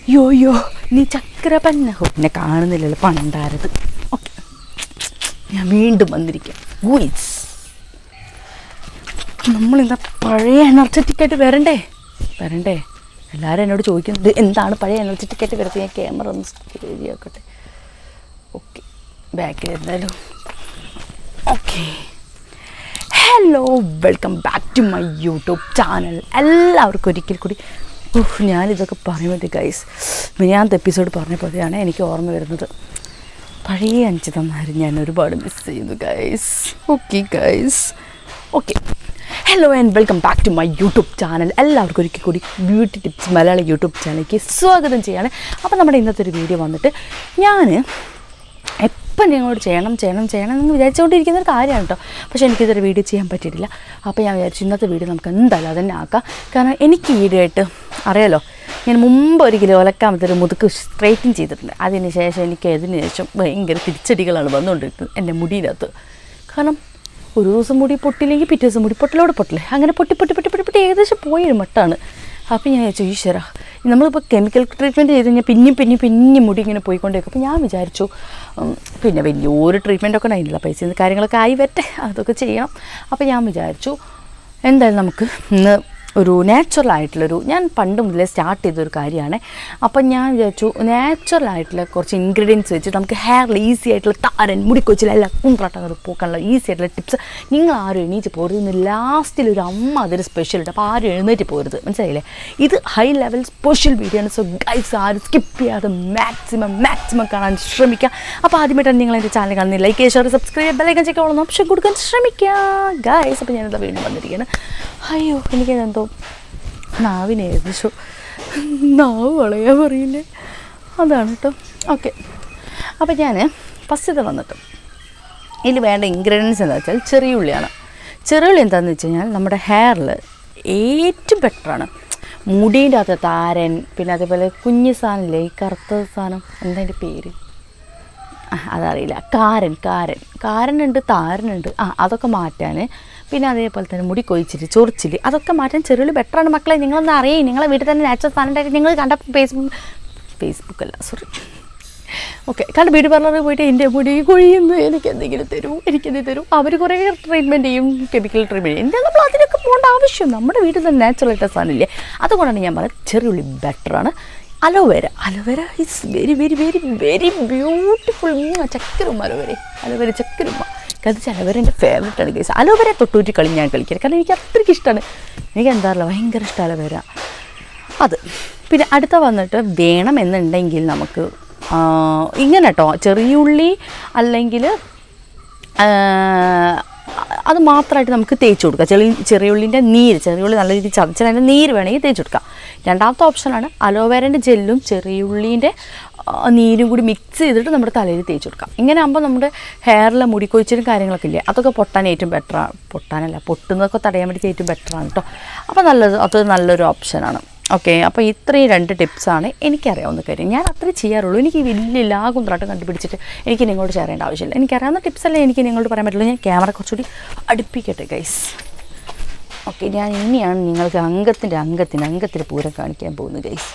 യോ യോ നീ ചക്രപന്ന ഹോ എന്നെ കാണുന്നില്ലല്ലോ പണ്ടാരത് ഓക്കെ ഞാൻ വീണ്ടും വന്നിരിക്കാം ഗുയിസ് നമ്മളിന്താ പഴയ എനർജറ്റിക് ആയിട്ട് വരണ്ടേ വരണ്ടേ എല്ലാവരും എന്നോട് ചോദിക്കുന്നത് എന്താണ് പഴയ എനർജറ്റിക് ആയിട്ട് വരുന്നത് ഞാൻ ക്യാമറ ഒന്ന് ശരിയാക്കട്ടെ ഓക്കെ ബാക്കിൽ എന്തായാലും okay hello welcome back to my YouTube channel എല്ലാവർക്കും ഒരിക്കൽ കൂടി ഉഫ് ഞാനിതൊക്കെ പറയുമ്പോൾ ഗൈസ് മിനിയാന്ത് എപ്പിസോഡ് പറഞ്ഞപ്പോഴാണ് എനിക്ക് ഓർമ്മ വരുന്നത് പഴയ അഞ്ച് തന്നാരും ഞാൻ ഒരുപാട് മിസ് ചെയ്യുന്നു guys okay guys okay hello and welcome back to my YouTube channel എല്ലാവർക്കും ഒരിക്കൽ കൂടി ബ്യൂട്ടി ടിപ്സ് മലയാള യൂട്യൂബ് ചാനലിലേക്ക് സ്വാഗതം ചെയ്യാണ് അപ്പോൾ നമ്മുടെ ഇന്നത്തെ ഒരു വീഡിയോ വന്നിട്ട് ഞാൻ എപ്പം നിങ്ങളോട് ചെയ്യണം ചെയ്യണം ചെയ്യണം എന്ന് വിചാരിച്ചുകൊണ്ടിരിക്കുന്ന ഒരു കാര്യമാണ് കേട്ടോ പക്ഷേ എനിക്കിതൊരു വീഡിയോ ചെയ്യാൻ പറ്റിയിട്ടില്ല അപ്പോൾ ഞാൻ വിചാരിച്ചു ഇന്നത്തെ വീഡിയോ നമുക്ക് എന്തായാലും അതന്നെ ആക്കാം കാരണം എനിക്ക് ഈടായിട്ട് അറിയാലോ ഞാൻ മുമ്പ് ഒരു കിലോ ഒലക്കാമത്തൊരു മുതുക്ക് സ്ട്രൈറ്റിങ് ചെയ്തിട്ടുണ്ട് അതിന് ശേഷം എനിക്ക് അതിന് ശേഷം ഭയങ്കര തിരിച്ചടികളാണ് വന്നുകൊണ്ടിരിക്കുന്നത് എൻ്റെ മുടിയിനകത്ത് കാരണം ഒരു ദിവസം മുടി പൊട്ടില്ലെങ്കിൽ പിറ്റേ ദിവസം മുടി പൊട്ടലോടെ പൊട്ടില്ലേ അങ്ങനെ പൊട്ടി പൊട്ടി പൊട്ടി പൊട്ടി പൊട്ടി ഏകദേശം പോയൊരു മട്ടാണ് അപ്പോൾ ഞാൻ വിചാരിച്ചു ഈശ്വര നമ്മളിപ്പോൾ കെമിക്കൽ ട്രീറ്റ്മെൻറ്റ് ചെയ്ത് കഴിഞ്ഞാൽ പിന്നെയും പിന്നെയും പിന്നെയും മുടി ഇങ്ങനെ പോയിക്കൊണ്ടേക്കും അപ്പോൾ ഞാൻ വിചാരിച്ചു ഉം, പിന്നെ വലിയൊരു ട്രീറ്റ്മെൻറ്റൊക്കെ ഉണ്ടായിരുന്നില്ല പൈസ കാര്യങ്ങളൊക്കെ ആയി വരട്ടെ അതൊക്കെ ചെയ്യണം അപ്പോൾ ഞാൻ വിചാരിച്ചു എന്തായാലും നമുക്ക് ഇന്ന് ഒരു നാച്ചുറൽ ആയിട്ടുള്ളൊരു ഞാൻ പണ്ട് മുതലേ സ്റ്റാർട്ട് ചെയ്തൊരു കാര്യമാണ് അപ്പം ഞാൻ വിചാരിച്ചു നാച്ചുറൽ ആയിട്ടുള്ള കുറച്ച് ഇൻഗ്രീഡിയൻസ് വെച്ച് നമുക്ക് ഹെയറിൽ ഈസി ആയിട്ടുള്ള താരൻ മുടിക്കൊച്ചിലെല്ലാം കുന്ത്രാട്ടങ്ങൾ പോക്കാനുള്ള ഈസി ആയിട്ടുള്ള ടിപ്സ് നിങ്ങൾ ആരും എണീറ്റ് പോരുത് ഇന്ന് ലാസ്റ്റിൽ ഒരു അമ്മ അതൊരു സ്പെഷ്യൽ ഉണ്ട് അപ്പോൾ ആരും എഴുന്നേറ്റ് പോരുത് മനസ്സിലായില്ലേ ഇത് ഹൈ ലെവൽ സ്പെഷ്യൽ വീഡിയോ ആണ് സോ ഗൈസ് ആരും സ്കിപ്പ് ചെയ്യാതെ മാക്സിമം മാക്സിമം കാണാൻ ശ്രമിക്കുക അപ്പോൾ ആദ്യമായിട്ടാണ് നിങ്ങൾ എൻ്റെ ചാനൽ കാണുന്നത് like share subscribe bell icon check ഓളം ഓപ്ഷൻ കൊടുക്കാൻ ശ്രമിക്കുക ഗൈസ് അപ്പോൾ ഞാനെന്താ വീണ്ടും വന്നിരിക്കുകയാണ് അയ്യോ എനിക്കതെന്തോ നാവിന് ഏകദേശം നാവ് വളയാൻ പറയില്ലേ അതാണ് കേട്ടോ ഓക്കെ അപ്പോൾ ഞാൻ ഫസ്റ്റത്തെ വന്നിട്ട് ഇതിൽ വേണ്ട ഇൻഗ്രീഡിയൻസ് എന്താ വെച്ചാൽ ചെറിയ ഉള്ളിയാണ് ചെറിയ ഉള്ളി എന്താണെന്ന് വെച്ച് കഴിഞ്ഞാൽ നമ്മുടെ ഹെയറിൽ ഏറ്റവും ബെറ്ററാണ് മുടീൻ്റെ അകത്ത് താരൻ പിന്നെ അതേപോലെ കുഞ്ഞു സാധനമില്ലേ ഈ കറുത്ത സാധനം എന്താ അതിൻ്റെ പേര് ആ, അതറിയില്ല കാരൻ കാരൻ കാരനുണ്ട് താരനുണ്ട് ആ അതൊക്കെ മാറ്റാൻ പിന്നെ അതേപോലെ തന്നെ മുടി കൊഴിച്ചിട്ട് ചൊറിച്ചിൽ അതൊക്കെ മാറ്റാൻ ചെറിയ ബെറ്ററാണ് മക്കളെ നിങ്ങളൊന്ന് അറിയും നിങ്ങളെ വീട്ടിൽ തന്നെ നാച്ചുറൽ സാധനം ഉണ്ടായിട്ട് നിങ്ങൾ കണ്ട ഫേസ്ബുക്ക് ഫേസ്ബുക്ക് അല്ല സോറി ഓക്കെ കണ്ട് ബ്യൂട്ടി പാർലറിൽ പോയിട്ട് എൻ്റെ മുടി കൊഴിയുന്നു എനിക്ക് എന്തെങ്കിലും തരൂ എനിക്കെന്ത് തരൂ അവർ കുറേ ട്രീറ്റ്മെൻറ്റ് ചെയ്യും കെമിക്കൽ ട്രീറ്റ്മെൻറ്റ് എന്താ നമ്മൾ അതിനൊക്കെ പോകേണ്ട ആവശ്യം നമ്മുടെ വീട്ടിൽ തന്നെ നാച്ചുറൽ ആയിട്ട് സാധനമില്ലേ അതുകൊണ്ടാണ് ഞാൻ പറഞ്ഞത് ചെറിയുള്ളി ബെറ്ററാണ് aloe vera aloe vera is very very very very beautiful ചക്കരുമ്മ അലോവേര അലോവേര ചക്കരുമ്മ അത് അലോവേര എൻ്റെ ഫേവറേറ്റ് ആണ് കേസ് അലോവേര തൊട്ടൂറ്റി കളി ഞാൻ കളിക്കരുത് കാരണം എനിക്ക് അത്രയ്ക്ക് ഇഷ്ടമാണ് എനിക്ക് എന്താ പറയുക ഭയങ്കര ഇഷ്ടം അലോവേര അത് പിന്നെ അടുത്ത വന്നിട്ട് വേണമെന്നുണ്ടെങ്കിൽ നമുക്ക് ആ, ഇങ്ങനെ കേട്ടോ ചെറിയുള്ളി അല്ലെങ്കിൽ അത് മാത്രമായിട്ട് നമുക്ക് തേച്ച് കൊടുക്കാം ചെറിയ ചെറിയുള്ളിൻ്റെ നീര് ചെറിയുള്ളി നല്ല രീതിയിൽ ചതച്ചാൽ അതിൻ്റെ നീര് വേണമെങ്കിൽ തേച്ച് കൊടുക്കാം രണ്ടാമത്തെ ഓപ്ഷനാണ് അലോവേരൻ്റെ ജെല്ലും ചെറിയുള്ളീൻ്റെ ആ, നീരും കൂടി മിക്സ് ചെയ്തിട്ട് നമ്മുടെ തലയിൽ തേച്ച് കൊടുക്കാം ഇങ്ങനെ ആകുമ്പോൾ നമ്മുടെ ഹെയറിലെ മുടിക്കൊഴിച്ചിലും കാര്യങ്ങളൊക്കെ ഇല്ലേ അതൊക്കെ പൊട്ടാൻ ഏറ്റവും ബെറ്ററാണ് പൊട്ടാനല്ല പൊട്ടുന്നതൊക്കെ തടയാൻ വേണ്ടി ഏറ്റവും ബെറ്ററാണ് കേട്ടോ അപ്പോൾ നല്ലത് അത് നല്ലൊരു ഓപ്ഷനാണ് ഓക്കെ അപ്പോൾ ഇത്രയും രണ്ട് ടിപ്സാണ് എനിക്കറിയാവുന്ന കാര്യം ഞാൻ അത്രേ ചെയ്യാറുള്ളൂ എനിക്ക് ഈ വലിയ എല്ലാ കുന്ത്രാട്ടം കണ്ടുപിടിച്ചിട്ട് എനിക്ക് നിങ്ങളോട് ഷെയർ ചെയ്യേണ്ട ആവശ്യമില്ല എനിക്കറിയാവുന്ന ടിപ്സല്ലേ എനിക്ക് നിങ്ങളോട് പറയാൻ പറ്റുള്ളൂ ഞാൻ ക്യാമറ കുറച്ചുകൂടി അടുപ്പിക്കട്ടെ ഗൈസ് ഓക്കെ ഞാൻ ഇനിയാണ് നിങ്ങൾക്ക് അംഗത്തിൻ്റെ അംഗത്തിന് അംഗത്തിന് പൂരം കാണിക്കാൻ പോകുന്നത് ഗൈസ്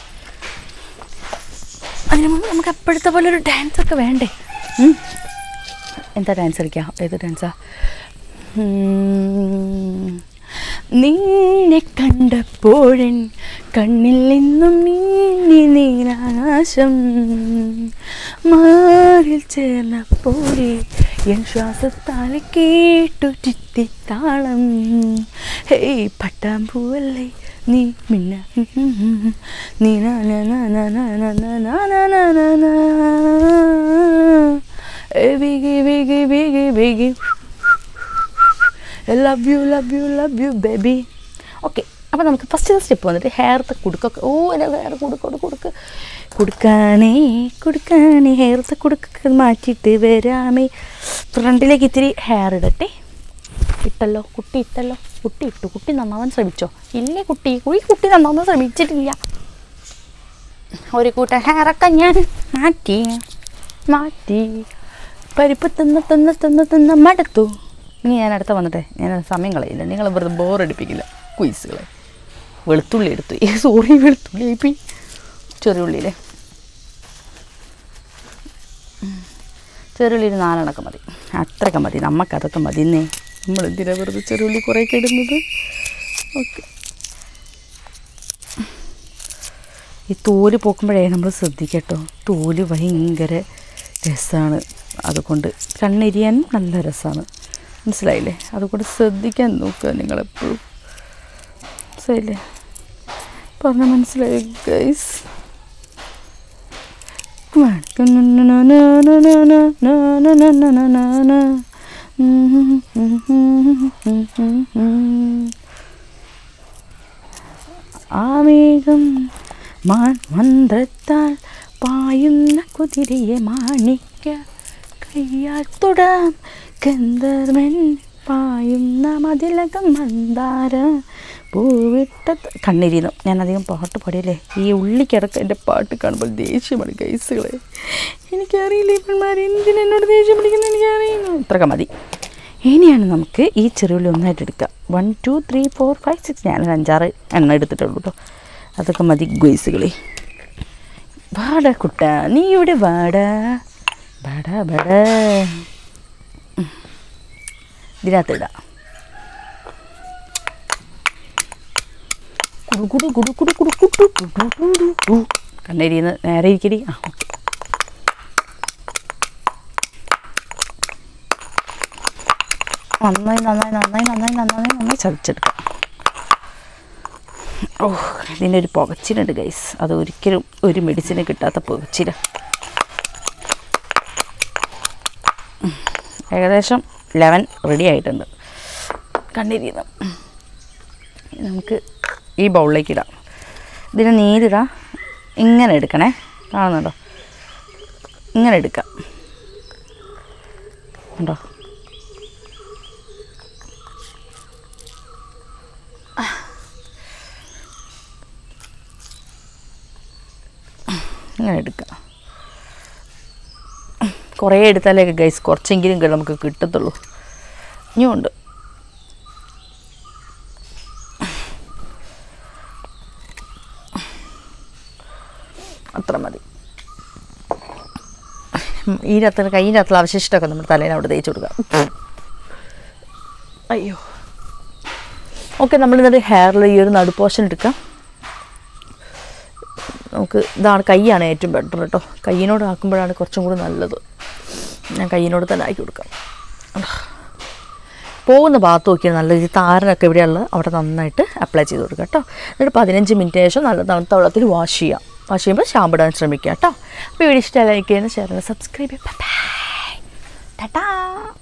അതിന് മുമ്പ് നമുക്ക് എപ്പോഴത്തെ പോലെ ഒരു ഡാൻസ് ഒക്കെ വേണ്ടേ ഉം. എന്താ ഡാൻസ് കളിക്കാം ഏത് ഡാൻസാ ഉം. നിന്നെ കണ്ടപ്പോഴൻ കണ്ണിൽ നിന്നും നീന്നി നീരാകാശം മാറിൽ ചേർന്നപ്പോഴേ എൻ ശ്വാസത്താൽ കേട്ടു ചിത്തിത്താളം ഹേയ് പട്ടാമ്പൂവല്ലേ നീ മിന്ന നീ നാ നാ നാ നാ നാ നാ നാ നാ നാ നാ നാ നാ ഏ ബിഗി ബിഗി ബിഗി ബിഗി love you love you love you baby okay അപ്പോൾ നമുക്ക് ഫസ്റ്റ് സ്റ്റെപ്പ് വന്നിട്ട് ഹെയർത്തെ കുടുക്കൊക്കെ ഓ എൻ്റെ ഹെയർ കുടുക്കോട് കുടുക്ക് കുടുക്കാണേ കുടുക്കാണേ ഹെയർത്തെ കുടുക്കൊക്കെ മാറ്റിയിട്ട് വരാമേ ഫ്രണ്ടിലേക്ക് ഇത്തിരി ഹെയർ ഇടട്ടെ ഇട്ടല്ലോ കുട്ടി ഇട്ടല്ലോ കുട്ടി ഇട്ടു കുട്ടി നന്നാവാൻ ശ്രമിച്ചോ ഇല്ലേ കുട്ടി ഈ കുട്ടി നന്നാവാൻ ശ്രമിച്ചിട്ടില്ല ഒരു കൂട്ടം ഹെയറൊക്കെ ഞാൻ മാറ്റി മാറ്റി പരിപ്പ് തിന്ന് തിന്ന് തിന്ന് തിന്ന് മടുത്തു ഇനി ഞാൻ അടുത്ത വന്നിട്ടെ ഞാൻ സമയം കളയില്ല നിങ്ങൾ വെറുതെ ബോറടിപ്പിക്കില്ല ക്വീസുകളെ വെളുത്തുള്ളി എടുത്തു സോറി വെളുത്തുള്ളി ആയിപ്പോയി ചെറിയുള്ളിയിലെ ചെറുള്ളി ഒരു നാലെണ്ണൊക്കെ മതി അത്രയൊക്കെ മതി നമുക്കതൊക്കെ മതി എന്നേ നമ്മൾ എന്തിനാ വെറുതെ ചെറുള്ളി കുറേ ഇടുന്നത് ഓക്കെ ഈ തോല് പോക്കുമ്പോഴേ നമ്മൾ ശ്രദ്ധിക്കട്ടോ തോല് ഭയങ്കര രസമാണ് അതുകൊണ്ട് കണ്ണെരിയാൻ നല്ല രസമാണ് മനസ്സിലായില്ലേ അതുകൊണ്ട് ശ്രദ്ധിക്കാൻ നോക്കുക നിങ്ങളെപ്പോഴും മനസ്സിലായില്ലേ പറഞ്ഞ മനസ്സിലായി ഗൈസ് ആവേഗം മാൻ മന്ത്രത്താൽ പായുന്ന കുതിരയെ മാണിക്ക കയ്യാൽ തൊടാം ഗന്ധർവൻ പായുന്ന മതിലകം മന്ദാര പൂവിട്ട കണ്ണിരിന്നു ഞാൻ അധികം പാട്ട് പാടിയല്ലേ ഈ ഉള്ളിക്കിടക്ക് എൻ്റെ പാട്ട് കാണുമ്പോൾ ദേഷ്യമാണ് ഗൈസുകളെ എനിക്കറിയില്ല ഇപ്പന്മാർ എന്തിനെന്നോട് ദേഷ്യം പിടിക്കുന്നത് എനിക്കറിയുന്നു ഇത്രയൊക്കെ മതി ഇനിയാണ് നമുക്ക് ഈ ചെറുള്ളി ഒന്നായിട്ട് എടുക്കാം one two three four five six ഞാനൊരു അഞ്ചാറ് എണ്ണ എടുത്തിട്ടുള്ളൂ കേട്ടോ അതൊക്കെ മതി ഗൈസുകളെ വാട കുട്ട നീ ഇവിടെ വാട ബട ബട ഉം. ഇതിനകത്ത് ഇടാം കുടു കുടു കുടു കുടു കുടു കുടു കുടു കുടു കു. കണ്ണേരിന്ന് നേരെ ഇരിക്കടി ആ ഓക്കെ നന്നായി നന്നായി നന്നായി നന്നായി നന്നായി നന്നായി ചതച്ചെടുക്കാം ഓ ഇതിൻ്റെ ഒരു പുകച്ചിലുണ്ട് ഗൈസ് അത് ഒരിക്കലും ഒരു മെഡിസിന് കിട്ടാത്ത പുകച്ചില ഉം. ഏകദേശം ലെവൻ റെഡി ആയിട്ടുണ്ട് കണ്ണിരിക്കുന്നു നമുക്ക് ഈ ബൗളിലേക്ക് ഇടാം ഇതിന് നീരിടാം ഇങ്ങനെ എടുക്കണേ കാണുന്നുണ്ടോ ഇങ്ങനെ എടുക്കാം ഉണ്ടോ ഇങ്ങനെ എടുക്കാം കുറേ എടുത്താലേ ഗൈസ് കുറച്ചെങ്കിലും ക- നമുക്ക് കിട്ടത്തുള്ളൂ ഇനിയും ഉണ്ട് അത്ര മതി ഈ രത്തിന് കൈയിൻ്റെ അകത്തുള്ള അവശിഷ്ടമൊക്കെ നമ്മുടെ തലേനെ അവിടെ തേച്ച് കൊടുക്കാം അയ്യോ ഓക്കെ നമ്മളിന്നിട്ട് ഹെയറിൽ ഈ ഒരു നടുപ്പോഷൻ എടുക്കാം നമുക്ക് ഇതാണ് കൈയാണ് ഏറ്റവും ബെറ്റർ കേട്ടോ കയ്യിനോട് ആക്കുമ്പോഴാണ് കുറച്ചും കൂടി നല്ലത് ഞാൻ കയ്യിനോട് തന്നെ ആക്കി കൊടുക്കാം പോകുന്ന ഭാഗത്ത് നോക്കിയാൽ നല്ല ഈ താരനൊക്കെ എവിടെയുള്ളത് അവിടെ നന്നായിട്ട് അപ്ലൈ ചെയ്ത് കൊടുക്കുക കേട്ടോ എന്നിട്ട് പതിനഞ്ച് മിനിറ്റ് ശേഷം നല്ല തണുത്ത വെള്ളത്തിൽ വാഷ് ചെയ്യാം വാഷ് ചെയ്യുമ്പോൾ ഷാമ്പ് ഇടാൻ ശ്രമിക്കുക കേട്ടോ അപ്പോൾ വീഡിയോ ഇഷ്ടമായി ലൈക്ക് ചെയ്യുന്ന ഷെയർ ചെയ്യുന്ന സബ്സ്ക്രൈബ് ചെയ്യുക ടാറ്റാ